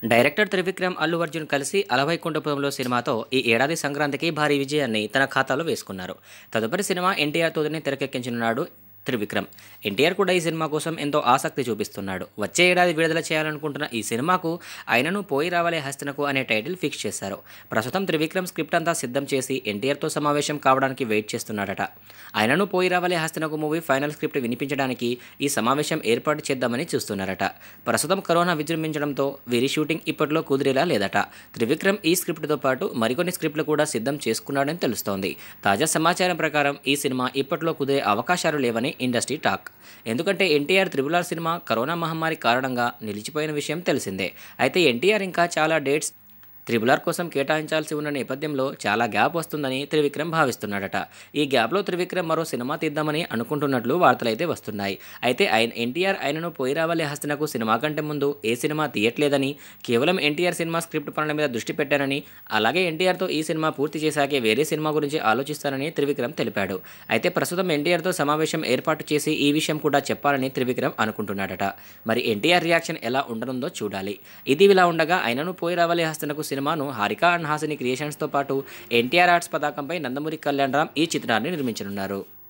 director Trivikram Allu Arjun కలిసి అలవైకుంఠపురంలో సినిమాతో ఈ ఏడాది సంక్రాంతికి భారీ విజయాన్ని తన ఖాతాలో వేసుకున్నారు తదుపరి సినిమా ఎన్టీఆర్ తోదిని తెరకెక్కించనున్నాడు త్రివిక్రమ్ ఎన్టీఆర్ కూడా ఈ సినిమా కోసం ఎంతో ఆసక్తి చూపిస్తున్నాడు వచ్చే ఏడాది విడుదల చేయాలనుకుంటున్న ఈ సినిమాకు ఆయనను పోయి రావాలే హస్తనకు అనే టైటిల్ ఫిక్స్ చేశారు ప్రస్తుతం త్రివిక్రమ్ స్క్రిప్ట్ అంతా సిద్ధం చేసి ఎన్టీఆర్తో సమావేశం కావడానికి వెయిట్ చేస్తున్నాడట ఆయనను పోయి రావాలే హస్తనకు మూవీ ఫైనల్ స్క్రిప్ట్ వినిపించడానికి ఈ సమావేశం ఏర్పాటు చేద్దామని చూస్తున్నారట ప్రస్తుతం కరోనా విజృంభించడంతో వీరి షూటింగ్ ఇప్పట్లో కుదిరేలా లేదట త్రివిక్రమ్ ఈ స్క్రిప్ట్తో పాటు మరికొన్ని స్క్రిప్ట్లు కూడా సిద్ధం చేసుకున్నాడని తెలుస్తోంది తాజా సమాచారం ప్రకారం ఈ సినిమా ఇప్పట్లో కుదిరే అవకాశాలు లేవని ఇండస్ట్రీ టాక్ ఎందుకంటే NTR triple R cinema corona మహమ్మారి కారణంగా నిలిచిపోయిన విషయం తెలిసిందే అయితే ఎన్టీఆర్ ఇంకా చాలా డేట్స్ త్రిబుల్ ఆర్ కోసం కేటాయించాల్సి ఉన్న నేపథ్యంలో చాలా గ్యాప్ వస్తుందని త్రివిక్రమ్ భావిస్తున్నాడట ఈ గ్యాప్లో త్రివిక్రమ్ మరో సినిమా తీద్దామని అనుకుంటున్నట్లు వార్తలైతే వస్తున్నాయి అయితే ఆయన ఎన్టీఆర్ ఆయనను పోయి రావాలి హస్తనకు సినిమా కంటే ముందు ఏ సినిమా తీయట్లేదని కేవలం ఎన్టీఆర్ సినిమా స్క్రిప్ట్ పనుల మీద దృష్టి పెట్టారని అలాగే ఎన్టీఆర్తో ఈ సినిమా పూర్తి చేశాకే వేరే సినిమా గురించి ఆలోచిస్తానని త్రివిక్రమ్ తెలిపాడు అయితే ప్రస్తుతం ఎన్టీఆర్తో సమావేశం ఏర్పాటు చేసి ఈ విషయం కూడా చెప్పాలని త్రివిక్రమ్ అనుకుంటున్నాడట మరి ఎన్టీఆర్ రియాక్షన్ ఎలా ఉండనుందో చూడాలి ఇది ఇలా ఉండగా ఆయనను పోయి రావాలి హస్తనకు సినిమాను హారిక అండ్ హాసిని క్రియేషన్స్తో పాటు ఎన్టీఆర్ ఆర్ట్స్ పతాకంపై నందమూరి కళ్యాణ్ రామ్ ఈ చిత్రాన్ని నిర్మించనున్నారు